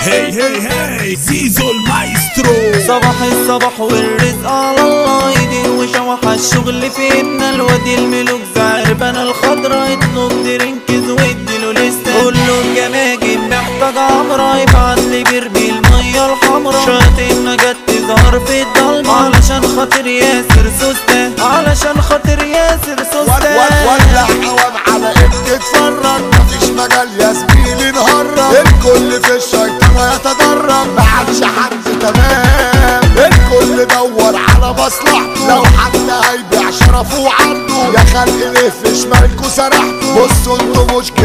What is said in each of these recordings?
هي هي هي زيزو المايسترو صباح الصباح والرزق على الله ايدين وشوح الشغل فينا الوادي الملوك زعربنا الخضرا اطلب درينكز واديله لسه قول له الجماجم محتاج عمرة يبعت لي بيرمي المية الحمرا شياطين جت تظهر في الضلمة علشان خاطر ياسر سوسته علشان خاطر ياسر سوسته ولا حوام على ايه بتتفرج مفيش مجال يا زميلي نهرب الكل في الشيطان يتدرب ما عادش حد تمام الكل دور على مصلحته لو حد هيبيع شرفه عنده يا خلق ليه في شمالكوا سرحتوا بصوا انتوا مش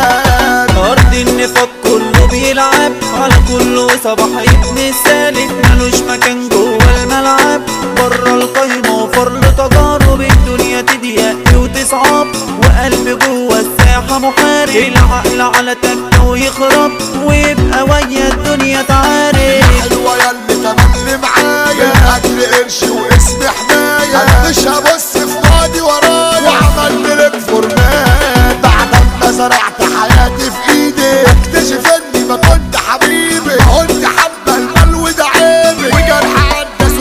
جدعان أرض النفاق كله بيلعب على كله صباح ابن السالك ملوش مكان جوه الملعب بره القايمة وفر تجارب الدنيا تضيق وتصعب وقلب جوه الساحة محارب العقل على تكة ويخرب ويبقى ويا الدنيا تعارف حلوة يا اللي تملي معايا اجل قرش واسم حماية انا مش هبص في وادي ورايا وعملت لك فورمات بعد ما زرعت حياتي في ايدي اكتشف اني ما كنت حبيبي كنت حبة المال وده عيبي وجرح عدى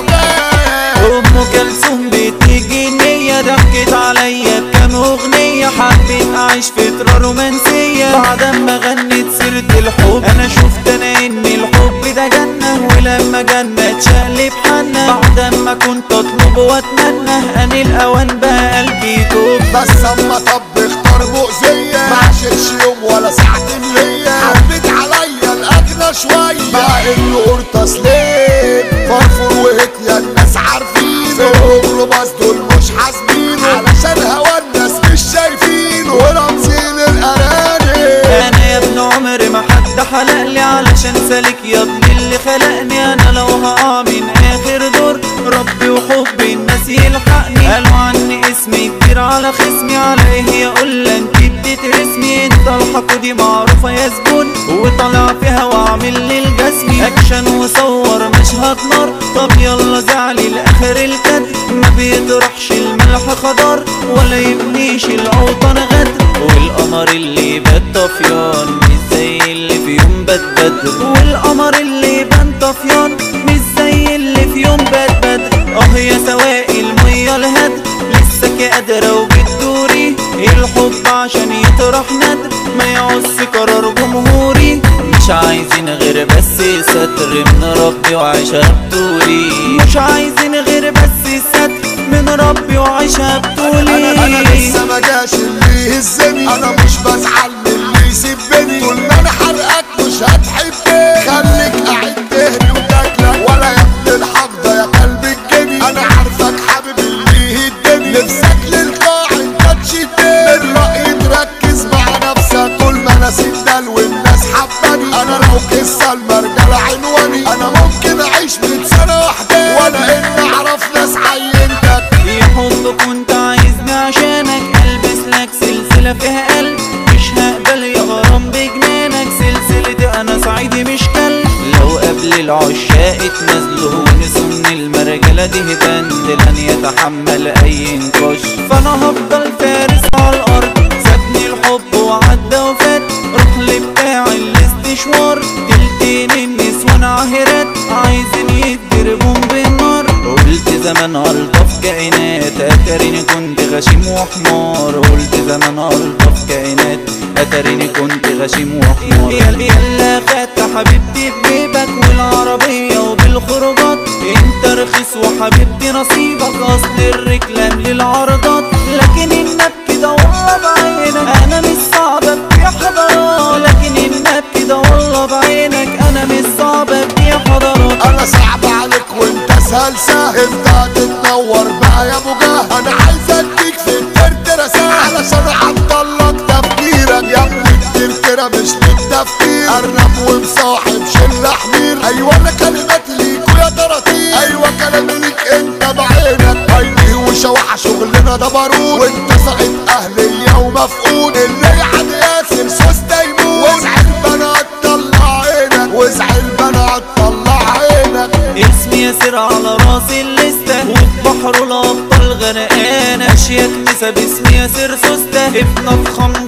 سكان ام كلثوم بتيجي نية ضحكت عليا بكام اغنية حبيت اعيش فترة رومانسية بعد ما غنت سيرة الحب انا شفت انا ان الحب ده جنة ولما جنة اتشقلب حنة بعد ما كنت اطلب واتمنى ان الاوان بقى قلبي يتوب بس اما طب اختار مؤذية ما عاشتش يوم ولا ساعتين ليا حبيت عليا الاجنى شوية مع انه قرطاس ليه فرفور وهت يا الناس عارفين سرهم بس دول مش حاسبينه علشان هوا الناس مش شايفينه ورمزين الارانب انا يا ابن عمري ما حد حلق لي علشان سالك يا ابن اللي خلقني انا لو هقع من اخر دور ربي وحبي الناس يلحقني قالوا عني اسمي كتير على خصمي على ايه يا قلة انت بتترسمي انت الحق دي معروفة يا زبون وطالع فيها واعمل للجسمي اكشن وصور مشهد نار طب يلا زعلي لاخر الكد ما بيطرحش الملح خضار ولا يبنيش الاوطان غدر والقمر اللي بات طفيان مش زي اللي في يوم بات بدر والقمر اللي بان طفيان مش زي اللي في يوم بات بدر اه يا سواقي المية الهدر لسه قادرة وبتدوري الحب عشان يطرح ندر ما يعوز قرار جمهوري مش عايزين غير بس ستر من ربي وعيشها بطولي مش عايزين غير بس ستر من ربي وعيشها بطولي انا انا لسه ما جاش اللي يهزني انا مش بزعل من اللي يسبني طول ما انا حرقك مش هتحبني خليك قاعد تهري وتاكلك ولا يا ابن الحق ده يا قلب الجني انا عارفك حابب اللي يهدني نفسك للقاع انت تشدني من رأيي تركز مع نفسك طول ما انا سندل والناس حباني انا لو قصة المرجلة عنواني انا ممكن اعيش من سنة واحدة وانا اني اعرف ناس عينتك في حب كنت عايزني عشانك البس لك سلسلة فيها قلب مش هقبل يا غرام بجنانك سلسلة انا صعيدي مش كلب لو قبل العشاق اتنازلوا ونسوا من المرجلة دي بند لن يتحمل اي نقاش فانا هفضل فارس على الارض سابني الحب وعدى وفات روح لبتاع الاستشوار تلتين النسوان عاهرات عايزين يتضربوا بالنار قلت زمان ألطف كائنات أتريني كنت غشيم وحمار قلت زمان ألطف كائنات أتريني كنت غشيم وحمار يلا يلا خدت حبيبتي بجيبك والعربية وبالخروجات انت رخيص وحبيبتي نصيبك أصل الركلام للعرضات لكن النبكي ده والله بعينك أنا مش صعب أبكي حضارات لكن النبكي ده والله بعينك أنا مش صعب أبكي حضارات انا صعب عليك وانت سلسة انت هتتنور بقى يا ابو جاه انا عايز اديك في الترترة ساعة علشان اعطلك تفكيرك يا ابني الترترة مش للتفكير ارنب ومصاحب شلة حمير ايوه انا كلماتي ليك ويا طراطير ايوه كلامي ليك انت بعينك عيني وشوح شغلنا ده بارود وانت ساقط اهلية ومفقود اللي يعني ياسر سوسته يموت وازعل بنات طلع عينك وازعل بنات طلع عينك اسمي ياسر على راس الليستة وفي بحر الأبطال غرقان أشياء نسب اسمي ياسر سوستة ابن فخم جهاز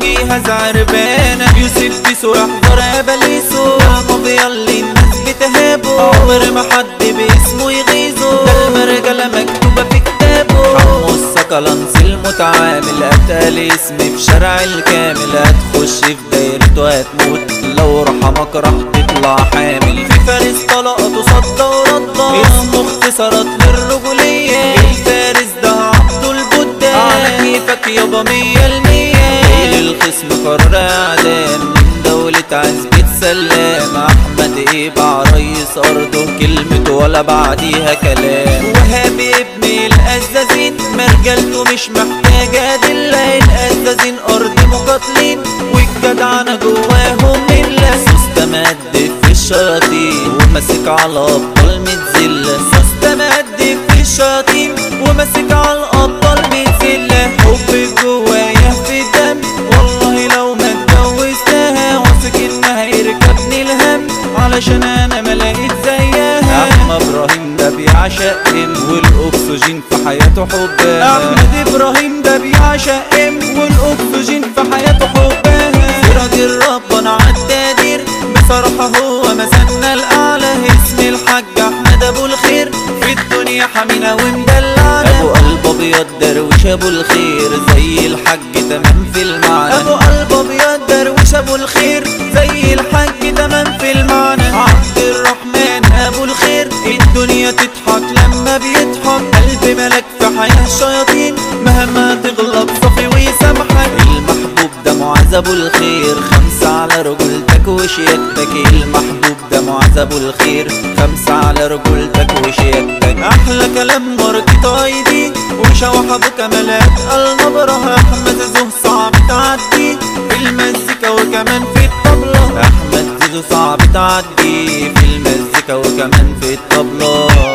احمد عربانة يوسف بيسو احضر يا بليسو الماضي اللي الناس بتهابه عمر ما حد باسمه يغيظه ده المرجلة مكتوبة في كتابه حمو السكلنس المتعامل اتقال اسمي في شارع الكامل هتخش في دايرته هتموت لو رحمك راح تطلع حامل في فارس طلقته صدى ورده اسمه اختصارات للرجولية الفارس ده عبده البدة على كيفك يابا مية المية ليل الخصم قرر اعدام من دولة عزبة سلام احمد ايبع رئيس ارضه كلمته ولا بعديها كلام وهابي ابن الازازين مرجلته مش محتاجة دلة الازازين ارض مقاتلين والجدعنة جواهم ملة سوسته مقدف في الشياطين وماسك على ابطال متزلة سوسته مقدف في الشياطين وماسك على الابطال متزلة حب جوايا في الدم والله لو ما اتجوزتها واثق انها يركبني الهم علشان انا ما لقيت زيها احمد ابراهيم ده بيعشق ام والاكسجين في حياته حبها احمد ابراهيم ده بيعشق ام والاكسجين في حياته حبها راجل ربنا عالتقدير بصراحة هو مثلنا الأعلى اسم الحاج أحمد أبو الخير في الدنيا حمينا ومدلعنا أبو قلب أبيض درويش أبو الخير زي الحاج تمام في المعنى أبو قلب أبيض درويش أبو الخير زي الحاج تمام في المعنى عبد الرحمن أبو الخير الدنيا تضحك لما بيضحك قلب ملك في حياة الشياطين مهما تغلط صفي ويسامحك المحبوب ده معاذ ابو الخير خمسة على رجولتك وشياكتك المحبوب ده معاذ ابو الخير خمسة على رجولتك وشياكتك احلى كلام ماركت ايدي وشوح ابو كمالات النبرة احمد زوه صعب تعدي في المزيكا وكمان في الطبلة احمد زيزو صعب تعدي في المزيكا وكمان في الطبلة